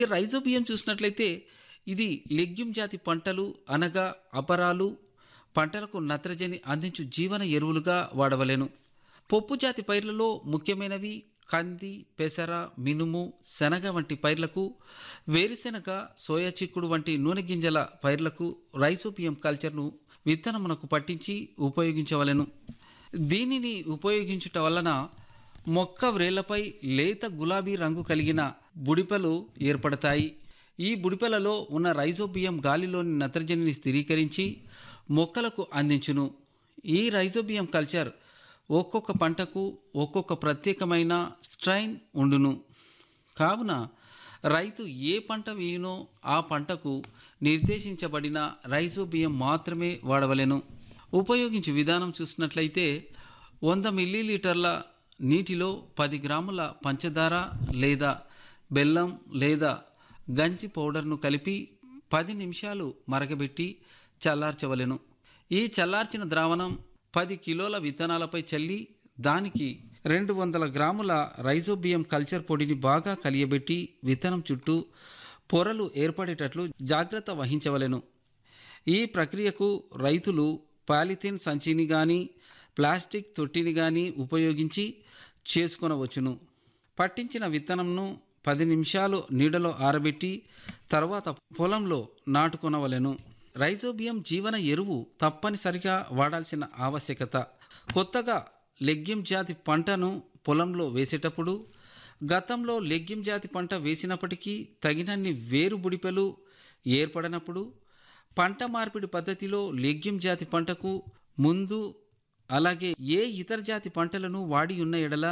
ఈ రైజోబియం చూసినట్లయితే ఇది లెగ్యూమ్ జాతి పంటలు అనగా అపరాలు పంటలకు నత్రజని అందించు జీవన ఎరువులుగా వాడవలెను పప్పు జాతి పైర్లలో ముఖ్యమైనవి కంది పెసర మినుము శనగ వంటి పైర్లకు వేరుశెనగ సోయా చిక్కుడు వంటి నూనె గింజల పైర్లకు రైసోపియం కల్చర్ను విత్తనమునకు పట్టించి ఉపయోగించవలెను దీనిని ఉపయోగించుట వలన మొక్క వ్రేళ్లపై లేత గులాబీ రంగు కలిగిన బుడిపలు ఏర్పడతాయి ఈ బుడిపెలలో ఉన్న రైజోబియం గాలిలోని నత్రజనిని స్థిరీకరించి మొక్కలకు అందించును ఈ రైజోబియం కల్చర్ ఒక్కొక్క పంటకు ఒక్కొక్క ప్రత్యేకమైన స్ట్రైన్ ఉండును కావున రైతు ఏ పంట వేయునో ఆ పంటకు నిర్దేశించబడిన రైజోబియం మాత్రమే వాడవలెను ఉపయోగించే విధానం చూసినట్లయితే వంద మిల్లీలీటర్ల నీటిలో పది గ్రాముల పంచదార లేదా బెల్లం లేదా గంజి పౌడర్ను కలిపి పది నిమిషాలు మరగబెట్టి చల్లార్చవలెను ఈ చల్లార్చిన ద్రావణం పది కిలోల విత్తనాలపై చల్లి దానికి రెండు వందల గ్రాముల రైజోబియం కల్చర్ పొడిని బాగా కలియబెట్టి విత్తనం చుట్టూ పొరలు ఏర్పడేటట్లు జాగ్రత్త వహించవలెను ఈ ప్రక్రియకు రైతులు పాలిథిన్ సంచిని కానీ ప్లాస్టిక్ తొట్టిని కానీ ఉపయోగించి చేసుకొనవచ్చును పట్టించిన విత్తనంను పది నిమిషాలు నీడలో ఆరబెట్టి తర్వాత పొలంలో నాటుకొనవలెను రైజోబియం జీవన ఎరువు తప్పనిసరిగా వాడాల్సిన ఆవశ్యకత కొత్తగా లెగ్యూమ్ జాతి పంటను పొలంలో వేసేటప్పుడు గతంలో లెగ్యూమ్ జాతి పంట వేసినప్పటికీ తగినన్ని వేరు బుడిపెలు ఏర్పడనప్పుడు పంట మార్పిడి పద్ధతిలో లెగ్యూమ్ జాతి పంటకు ముందు అలాగే ఏ ఇతర జాతి పంటలను వాడి ఉన్న ఎడల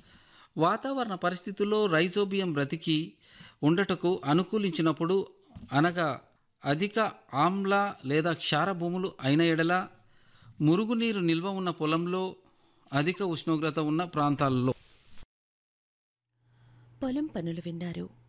వాతావరణ పరిస్థితుల్లో రైజోబియం బ్రతికి ఉండటకు అనుకూలించినప్పుడు అనగా అధిక ఆమ్ల లేదా క్షార భూములు అయిన ఎడల మురుగునీరు నిల్వ ఉన్న పొలంలో అధిక ఉష్ణోగ్రత ఉన్న ప్రాంతాలలో పొలం పనులు విన్నారు